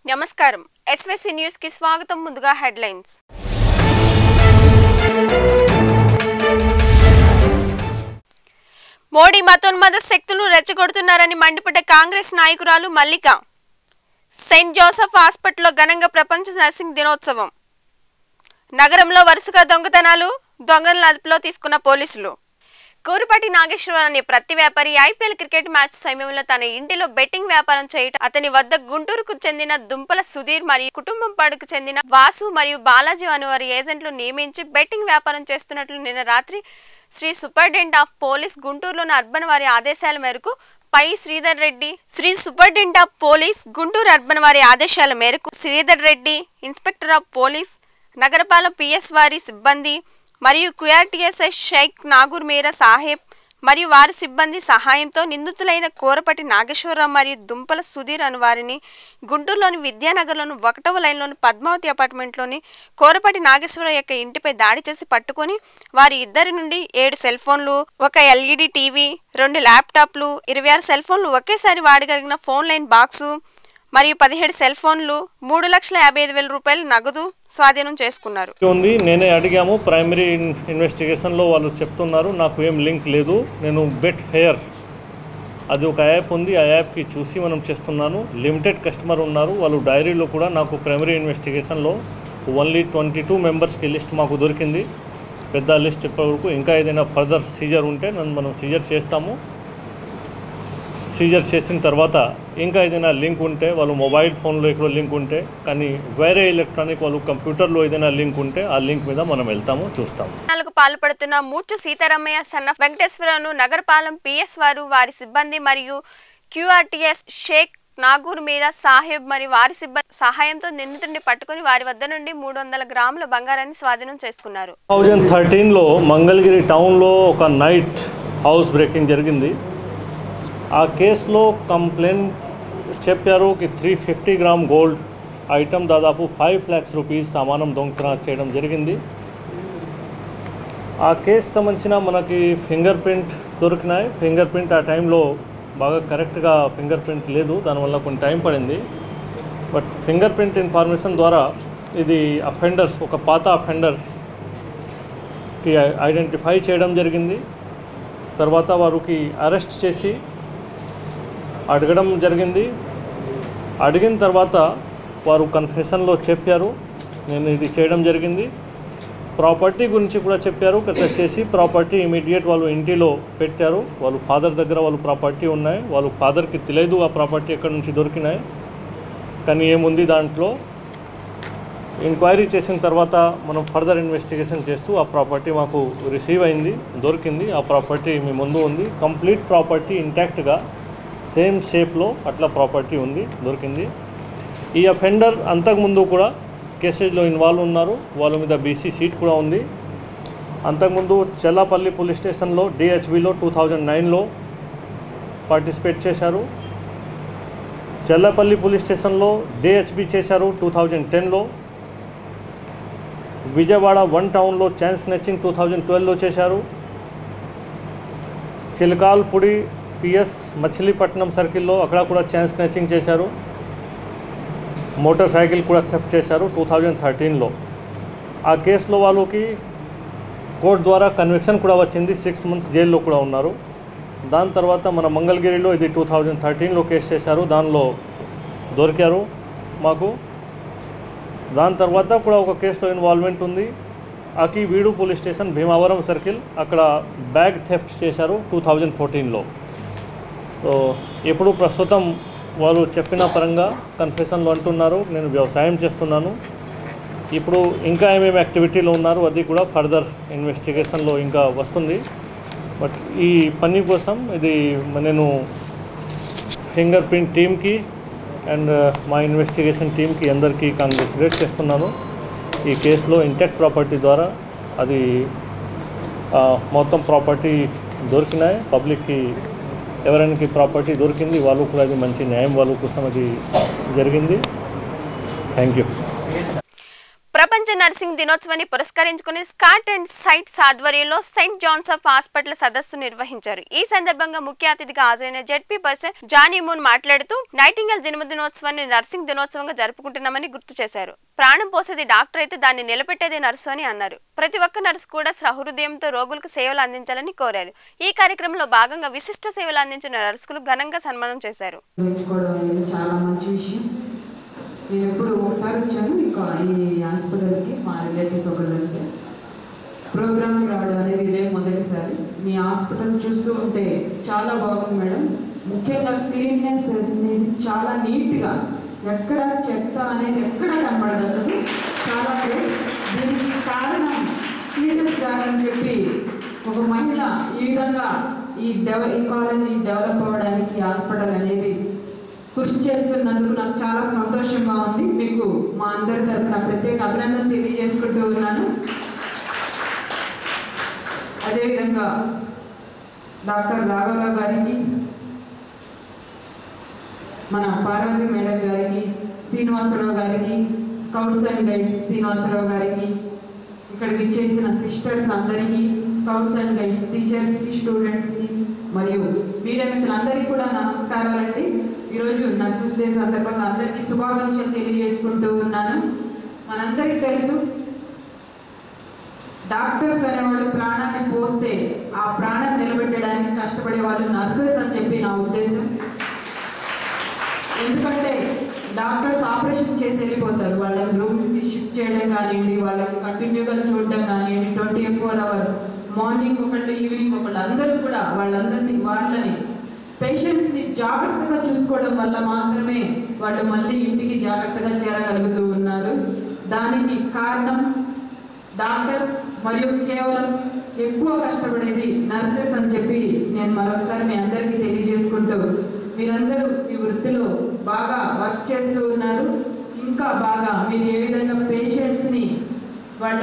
నమస్కారం SVC news కి స్వాగతం ముందుగా హెడ్లైన్స్ మోడీ మతోన్మద శక్తులు రెచ్చగొడుతున్నారని మండిపడ్డ కాంగ్రెస్ నాయకురాలు మల్లిక సెయింట్ జోసెఫ్ హాస్పిటల్లో ఘనంగా ప్రపంచ నర్సింగ్ దినోత్సవం నగరంలో వరుసగా దొంగతనాలు దొంగల అదుపులో తీసుకున్న పోలీసులు కూరుపాటి నాగేశ్వరరావు అనే ప్రతి వ్యాపారి ఐపీఎల్ క్రికెట్ మ్యాచ్ సమయంలో తన ఇంటిలో బెట్టింగ్ వ్యాపారం చేయటం అతని వద్ద గుంటూరుకు చెందిన దుంపల సుధీర్ మరియు కుటుంబం పాడుకు చెందిన వాసు మరియు బాలాజీ అను వారి ఏజెంట్లు నియమించి బెట్టింగ్ వ్యాపారం చేస్తున్నట్లు నిన్న రాత్రి శ్రీ సూపరింటెండెంట్ ఆఫ్ పోలీస్ గుంటూరులోని అర్బన్ వారి ఆదేశాల మేరకు పై Sridhar Reddy Shri superintendent of police Guntur urban వారి ఆదేశాల మేరకు Sridhar Reddy inspector of police Nagarapalem PS వారి సిబ్బంది మరియు క్యూఆర్టీఎస్ఐ షేక్ నాగూర్ మీరా సాహెబ్ మరియు వారి సిబ్బంది సహాయంతో నిందితులైన కోరపటి నాగేశ్వరరావు మరియు దుంపల సుధీర్ అను వారిని గుంటూరులోని విద్యానగర్లోని ఒకటవ లైన్లోని పద్మావతి అపార్ట్మెంట్లోని కోరపటి నాగేశ్వరరావు యొక్క ఇంటిపై దాడి చేసి పట్టుకొని వారి ఇద్దరి నుండి ఏడు సెల్ ఫోన్లు ఒక ఎల్ఈడి టీవీ రెండు ల్యాప్టాప్లు ఇరవై ఆరు సెల్ ఫోన్లు ఒకేసారి వాడగలిగిన ఫోన్ లైన్ బాక్సు మరియు పదిహేడు సెల్ ఫోన్లు మూడు లక్షల యాభై ఐదు వేల రూపాయలు నగదు స్వాధీనం చేసుకున్నారు ఉంది నేనే అడిగాము ప్రైమరీ ఇన్- ఇన్వెస్టిగేషన్లో వాళ్ళు చెప్తున్నారు నాకు ఏం లింక్ లేదు నేను బెట్ ఫెయిర్ అది ఒక యాప్ ఉంది ఆ యాప్కి చూసి మనం చేస్తున్నాను లిమిటెడ్ కస్టమర్ ఉన్నారు వాళ్ళు డైరీలో కూడా నాకు ప్రైమరీ ఇన్వెస్టిగేషన్లో ఓన్లీ ట్వంటీ టూ మెంబర్స్కి లిస్ట్ మాకు దొరికింది పెద్ద లిస్ట్ ఇప్పటివరకు ఇంకా ఏదైనా ఫర్దర్ సీజర్ ఉంటే నన్ను మనం సీజర్ చేస్తాము సీజర్ చేసిన తర్వాత ఇంకా ఏదైనా లింక్ ఉంటే వాళ్ళు మొబైల్ ఫోన్లో ఎక్కడో లింక్ ఉంటే కానీ వేరే ఎలక్ట్రానిక్ వాళ్ళు కంప్యూటర్లో ఏదైనా లింక్ ఉంటే ఆ లింక్ మీద మనం వెళ్తాము చూస్తాము కు పాల్పడుతున్న మూర్చు సీతారామయ్య సన్న వెంకటేశ్వరను నగరపాలెం పిఎస్ వారు వారి సిబ్బంది మరియు క్యూఆర్టీఎస్ షేక్ నాగూర్ మీరా సాహెబ్ మరియు వారి సిబ్బంది సహాయంతో నిందితుడిని పట్టుకుని వారి వద్ద నుండి మూడు వందల గ్రాముల బంగారాన్ని స్వాధీనం చేసుకున్నారు థౌజండ్ థర్టీన్లో మంగళగిరి టౌన్లో ఒక నైట్ హౌస్ బ్రేకింగ్ జరిగింది ఆ కేసులో కంప్లైంట్ చెప్పారు కి three fifty gram gold item దాదాపు ఫైవ్ ల్యాక్స్ రూపీస్ సామానం దొంగతనం చేయడం జరిగింది ఆ కేసు సంబంధించిన మనకి ఫింగర్ ప్రింట్ దొరికినాయి ఫింగర్ ప్రింట్ ఆ టైంలో బాగా కరెక్ట్గా ఫింగర్ ప్రింట్ లేదు దానివల్ల కొంచెం టైం పడింది బట్ ఫింగర్ ప్రింట్ ఇన్ఫర్మేషన్ ద్వారా ఇది అఫెండర్స్ ఒక పాత అఫెండర్కి ఐడెంటిఫై చేయడం జరిగింది తర్వాత వారికి అరెస్ట్ చేసి అడగడం జరిగింది అడిగిన తర్వాత వారు కన్ఫెషన్లో చెప్పారు నేను ఇది చేయడం జరిగింది ప్రాపర్టీ గురించి కూడా చెప్పారు ఇక్కడ చేసి ప్రాపర్టీ ఇమీడియట్ వాళ్ళు ఇంటిలో పెట్టారు వాళ్ళు ఫాదర్ దగ్గర వాళ్ళు ప్రాపర్టీ ఉన్నాయి వాళ్ళు ఫాదర్కి తెలియదు ఆ ప్రాపర్టీ ఎక్కడి నుంచి దొరికినాయి కానీ ఏముంది దాంట్లో ఎంక్వైరీ చేసిన తర్వాత మనం ఫర్దర్ ఇన్వెస్టిగేషన్ చేస్తూ ఆ ప్రాపర్టీ మాకు రిసీవ్ అయింది దొరికింది ఆ ప్రాపర్టీ మీ ముందు ఉంది కంప్లీట్ ప్రాపర్టీ ఇంటాక్ట్గా సేమ్ షేప్లో అట్లా ప్రాపర్టీ ఉంది దొరికింది ఈ అఫెండర్ అంతకుముందు కూడా కేసెస్లో ఇన్వాల్వ్ ఉన్నారు వాళ్ళ మీద బీసీ సీట్ కూడా ఉంది అంతకుముందు చెల్లాపల్లి పోలీస్ స్టేషన్లో డిహెచ్బిలో టూ థౌజండ్ నైన్లో పార్టిసిపేట్ చేశారు చెల్లపల్లి పోలీస్ స్టేషన్లో డిహెచ్బి చేశారు టూ థౌజండ్ టెన్లో విజయవాడ వన్ టౌన్లో ఛాన్స్ స్నెచ్చింగ్ టూ థౌజండ్ ట్వెల్వ్లో చేశారు చిలకాల్పుడి పిఎస్ మచిలీపట్నం సర్కిల్లో అక్కడ కూడా ఛాన్స్ స్నెచ్చింగ్ చేశారు మోటార్ సైకిల్ కూడా థెఫ్ట్ చేశారు టూ థౌజండ్ థర్టీన్లో ఆ కేసులో వాళ్ళకి కోర్టు ద్వారా కన్విక్షన్ కూడా వచ్చింది సిక్స్ మంత్స్ జైల్లో కూడా ఉన్నారు దాని తర్వాత మన మంగళగిరిలో ఇది టూ థౌజండ్ థర్టీన్లో కేసు చేశారు దానిలో దొరికారు మాకు దాని తర్వాత కూడా ఒక కేసులో ఇన్వాల్వ్మెంట్ ఉంది అకి వీడు పోలీస్ స్టేషన్ భీమావరం సర్కిల్ అక్కడ బ్యాగ్ థెఫ్ట్ చేశారు టూ థౌజండ్ ఫోర్టీన్లో సో ఇప్పుడు ప్రస్తుతం వాళ్ళు చెప్పిన పరంగా కన్ఫెషన్లో అంటున్నారు నేను వ్యవసాయం చేస్తున్నాను ఇప్పుడు ఇంకా ఏమేమి యాక్టివిటీలో ఉన్నారు అది కూడా ఫర్దర్ ఇన్వెస్టిగేషన్లో ఇంకా వస్తుంది బట్ ఈ పని కోసం ఇది నేను ఫింగర్ ప్రింట్ టీమ్కి అండ్ మా ఇన్వెస్టిగేషన్ టీమ్కి అందరికీ కాంగ్రెచులేట్ చేస్తున్నాను ఈ కేసులో ఇంటాక్ట్ ప్రాపర్టీ ద్వారా అది ఆ, మొత్తం ప్రాపర్టీ దొరికినాయి పబ్లిక్కి ఎవరైనా ప్రాపర్టీ దొరికింది వాళ్ళు కూడా అది మంచి న్యాయం వాళ్ళ కోసం అది జరిగింది థ్యాంక్ యూ ప్రపంచ నర్సింగ్ దినోత్సవాన్ని పురస్కరించుకుని స్కాట్ అండ్ సైట్స్ ఆధ్వర్యంలో సెయింట్ జాన్సఫ్ హాస్పిటల్ సదస్సు నిర్వహించారు ఈ సందర్భంగా ముఖ్య అతిథిగా హాజరైన జెడ్పీ పర్సన్ జానీ మూన్ మాట్లాడుతూ నైటింగల్ జన్మదినోత్సవాన్ని నర్సింగ్ దినోత్సవంగా జరుపుకుంటున్నామని గుర్తు చేశారు ప్రాణం పోసేది డాక్టర్ అయితే దాన్ని నిలబెట్టేది నర్సు అని అన్నారు ప్రతి ఒక్క నర్సు కూడా సహృదయంతో రోగులకు సేవలు అందించాలని కోరారు ఈ కార్యక్రమంలో భాగంగా విశిష్ట సేవలు అందించిన నర్సులు ఘనంగా సన్మానం చేశారు నేర్చుకోవడం అనేది చాలా మంచి విషయం నేను ఎప్పుడు ఒకసారి వచ్చాను ఇంకా ఈ హాస్పిటల్కి మా రిలేటివ్స్ ఒకళ్ళకి ప్రోగ్రామ్కి రావడం అనేది ఇదే మొదటిసారి మీ హాస్పిటల్ చూస్తూ ఉంటే చాలా బాగుంది మేడం ముఖ్యంగా క్లీన్నెస్ అనేది చాలా నీట్గా ఎక్కడ చెత్త అనేది ఎక్కడ కనబడదు అసలు చాలా great. దీనికి కారణం క్లీనెస్ గారు అని చెప్పి ఒక మహిళ ఈ విధంగా ఈ డెవ ఈ కాలేజీ డెవలప్ అవ్వడానికి హాస్పిటల్ అనేది కృషి చేస్తున్నందుకు నాకు చాలా సంతోషంగా ఉంది మీకు మా అందరి తరఫున ప్రత్యేక అభినందన తెలియజేసుకుంటూ ఉన్నాను అదేవిధంగా డాక్టర్ రాఘవరావు గారికి మన పార్వతి మేడం గారికి శ్రీనివాసరావు గారికి స్కౌట్స్ అండ్ గైడ్స్ శ్రీనివాసరావు గారికి ఇక్కడికి ఇచ్చేసిన సిస్టర్స్ అందరికీ స్కౌట్స్ అండ్ గైడ్స్ టీచర్స్కి స్టూడెంట్స్కి మరియు మీడియా మిత్రులందరికీ కూడా నమస్కారాలండి ఈరోజు నర్సెస్ డే సందర్భంగా అందరికీ శుభాకాంక్షలు తెలియజేసుకుంటూ ఉన్నాను మనందరికీ తెలుసు డాక్టర్స్ అనేవాళ్ళు ప్రాణాన్ని పోస్తే ఆ ప్రాణం నిలబెట్టడానికి కష్టపడే వాళ్ళు నర్సెస్ అని చెప్పి నా ఉద్దేశం ఎందుకంటే డాక్టర్స్ ఆపరేషన్ చేసి వెళ్ళిపోతారు వాళ్ళని రూమ్స్కి షిఫ్ట్ చేయడం కానివ్వండి వాళ్ళకి కంటిన్యూగా చూడడం కానివ్వండి ట్వంటీ ఫోర్ అవర్స్ మార్నింగ్ ఒకళ్ళు ఈవినింగ్ ఒకళ్ళు అందరూ కూడా వాళ్ళందరినీ వాళ్ళని పేషెంట్స్ని జాగ్రత్తగా చూసుకోవడం వల్ల మాత్రమే వాళ్ళు మళ్ళీ ఇంటికి జాగ్రత్తగా చేరగలుగుతూ ఉన్నారు దానికి కారణం డాక్టర్స్ మరియు కేవలం ఎక్కువ కష్టపడేది నర్సెస్ అని చెప్పి నేను మరొకసారి మీ అందరికీ తెలియజేసుకుంటూ మీరందరూ మీ వృత్తిలో బాగా వర్క్ చేస్తూ ఉన్నారు ఇంకా బాగా మీరు ఏ విధంగా పేషెంట్స్ని వాళ్ళ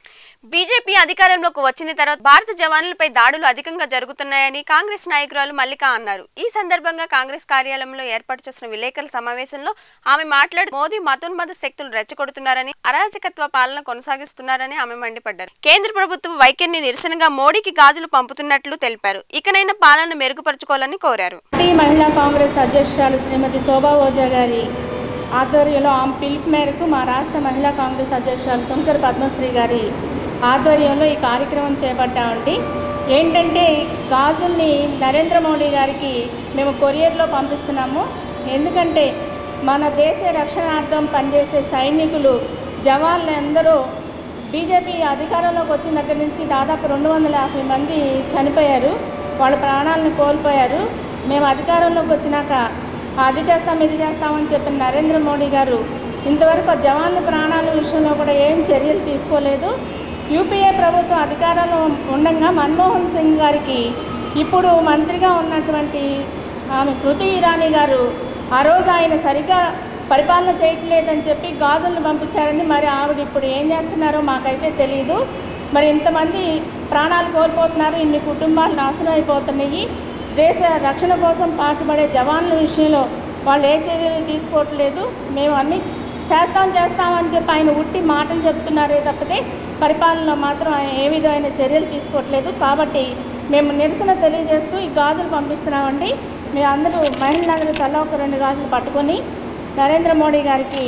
బీజేపీ అధికారంలోకి వచ్చిన తర్వాత భారత జవాన్లపై దాడులు అధికంగా జరుగుతున్నాయని కాంగ్రెస్ నాయకురాలు మల్లిక అన్నారు ఈ సందర్భంగా కాంగ్రెస్ కార్యాలయంలో ఏర్పాటు చేసిన విలేకరుల సమావేశంలో ఆమె మాట్లాడుతూ మోదీ మతోన్మత శక్తులు రెచ్చగొడుతున్నారని అరాచకత్వ పాలన కొనసాగిస్తున్నారని ఆమె మండిపడ్డారు కేంద్ర ప్రభుత్వం వైఖరిని నిరసనగా మోడీకి గాజులు పంపుతున్నట్లు తెలిపారు ఇకనైనా పాలన మెరుగుపరచుకోవాలని కోరారు పార్టీ మహిళా కాంగ్రెస్ అధ్యక్షురాలు శ్రీమతి శోభా ఓజా గారి ఆధ్వర్యంలో ఆమె పిలుపు మేరకు మా రాష్ట్ర మహిళా కాంగ్రెస్ అధ్యక్షురాలు శంకర్ పద్మశ్రీ గారి ఆధ్వర్యంలో ఈ కార్యక్రమం చేపట్టామండి ఏంటంటే గాజుల్ని నరేంద్ర మోడీ గారికి మేము కొరియర్లో పంపిస్తున్నాము ఎందుకంటే మన దేశ రక్షణార్థం పనిచేసే సైనికులు జవాన్లు ఎందరో బీజేపీ అధికారంలోకి వచ్చిన దగ్గర నుంచి దాదాపు రెండు వందల యాభై మంది చనిపోయారు వాళ్ళ ప్రాణాలను కోల్పోయారు మేము అధికారంలోకి వచ్చినాక అది చేస్తాం ఇది చేస్తామని చెప్పిన నరేంద్ర మోడీ గారు ఇంతవరకు ఆ జవాన్ల ప్రాణాల విషయంలో కూడా ఏం చర్యలు తీసుకోలేదు యూపీఏ ప్రభుత్వం అధికారంలో ఉండగా మన్మోహన్ సింగ్ గారికి ఇప్పుడు మంత్రిగా ఉన్నటువంటి ఆమె శృతి ఇరానీ గారు ఆ రోజు ఆయన సరిగ్గా పరిపాలన చేయట్లేదని చెప్పి గాజులను పంపించారని మరి ఆవిడ ఇప్పుడు ఏం చేస్తున్నారో మాకైతే తెలియదు మరి ఇంతమంది ప్రాణాలు కోల్పోతున్నారు ఇన్ని కుటుంబాలు నాశనం అయిపోతున్నాయి దేశ రక్షణ కోసం పాటుపడే జవాన్ల విషయంలో వాళ్ళు ఏ చర్యలు తీసుకోవట్లేదు మేము అన్ని చేస్తాం చేస్తాం అని చెప్పి ఆయన ఉట్టి మాటలు చెప్తున్నారే తప్పితే పరిపాలనలో మాత్రం ఆయన ఏ విధమైన చర్యలు తీసుకోవట్లేదు కాబట్టి మేము నిరసన తెలియజేస్తూ ఈ గాజులు పంపిస్తున్నామండి మీ అందరూ మహిళలందరూ తల ఒక రెండు గాజులు పట్టుకొని నరేంద్ర మోడీ గారికి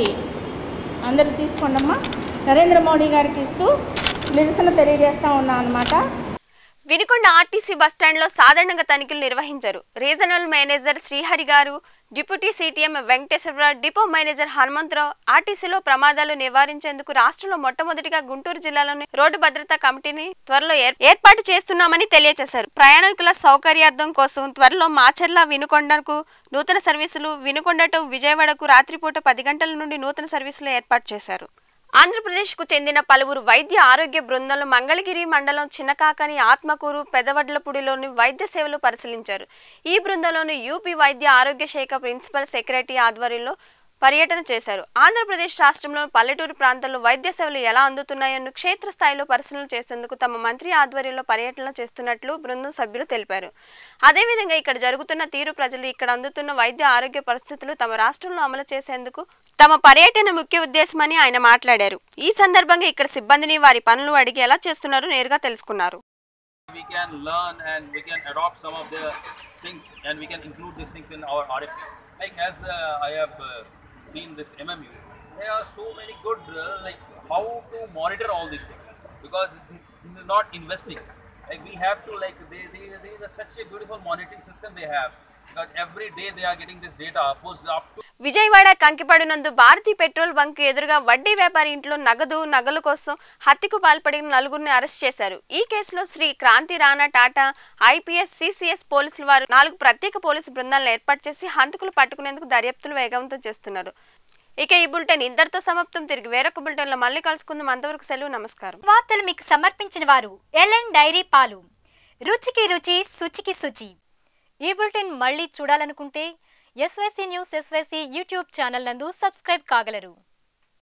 అందరూ తీసుకోండమ్మా నరేంద్ర మోడీ గారికి ఇస్తూ నిరసన తెలియజేస్తా ఉన్నాం అన్నమాట వినుకొండ ఆర్టీసీ బస్టాండ్లో సాధారణంగా తనిఖీలు నిర్వహించారు regional manager Srihari garu deputy CTM Venkateswara Rao depot manager Hanumantha Rao ఆర్టీసీలో ప్రమాదాలు నివారించేందుకు రాష్ట్రంలో మొట్టమొదటిగా గుంటూరు జిల్లాలోని రోడ్డు భద్రతా కమిటీని త్వరలో ఏర్- ఏర్పాటు చేస్తున్నామని తెలియజేశారు ప్రయాణికుల సౌకర్యార్థం కోసం త్వరలో మాచర్ల వినుకొండకు నూతన సర్వీసులు వినుకొండ టు విజయవాడకు రాత్రిపూట పది గంటల నుండి నూతన సర్వీసులు ఏర్పాటు చేశారు ఆంధ్రప్రదేశ్కు చెందిన పలువురు వైద్య ఆరోగ్య బృందాలు మంగళగిరి మండలం చిన్నకాకని ఆత్మకూరు పెదవడ్లపూడిలోని వైద్య సేవలు పరిశీలించారు ఈ బృందంలోని యూపీ వైద్య ఆరోగ్య శాఖ ప్రిన్సిపల్ సెక్రటరీ ఆధ్వర్యంలో పర్యటన చేశారు ఆంధ్రప్రదేశ్ రాష్ట్రంలో పల్లెటూరు ప్రాంతాల్లో వైద్య సేవలు ఎలా అందుతున్నాయన్న క్షేత్రస్థాయిలో పరిశీలన చేసేందుకు తమ మంత్రి ఆధ్వర్యంలో పర్యటన చేస్తున్నట్లు బృందం సభ్యులు తెలిపారు అదేవిధంగా ఇక్కడ జరుగుతున్న తీరు ప్రజలు ఇక్కడ అందుతున్న వైద్య ఆరోగ్య పరిస్థితులు తమ రాష్ట్రంలో అమలు చేసేందుకు తమ పర్యటన ముఖ్య ఉద్దేశమని ఆయన మాట్లాడారు ఈ సందర్భంగా ఇక్కడ సిబ్బందిని వారి పనులు అడిగి ఎలా చేస్తున్నారో నేరుగా తెలుసుకున్నారు we can learn and we can adopt some of the things and we can include these things in our RFP. Like as uh, I have uh, seen this MMU, there are so many good uh, like how to monitor all these things because th- this is not investing. Like we have to like they they they are such a beautiful monitoring system they have. Because every day they are getting this data posted up to Vijayawada కంకిపడినందు Bharati petrol bunk ఎదురుగా వడ్డీ వ్యాపారి ఇంట్లో నగదు నగలు కోసం హత్యకు పాల్పడిన నలుగురిని అరెస్ట్ చేశారు ఈ కేసులో శ్రీ క్రాంతి రాణా టాటా ఐపీఎస్ సిసిఎస్ పోలీసులు వారు నాలుగు ప్రత్యేక పోలీసు బృందాలను ఏర్పాటు చేసి హంతకులు పట్టుకునేందుకు దర్యాప్తులు వేగవంతం చేస్తున్నారు ఇక ఈ బులెటిన్ ఇంతటితో సమాప్తం తిరిగి వేరొక బులెటిన్లో మళ్ళీ కలుసుకుందాం అంతవరకు సెలవు నమస్కారం వార్తలు మీకు సమర్పించిన వారు ఎల్ఎన్ డైరీ పాలు రుచికి రుచి శుచికి శుచి ఈ బులెటిన్ మళ్ళీ చూడాలనుకుంటే SYC news SYC YouTube channel నందు సబ్స్క్రైబ్ కాగలరు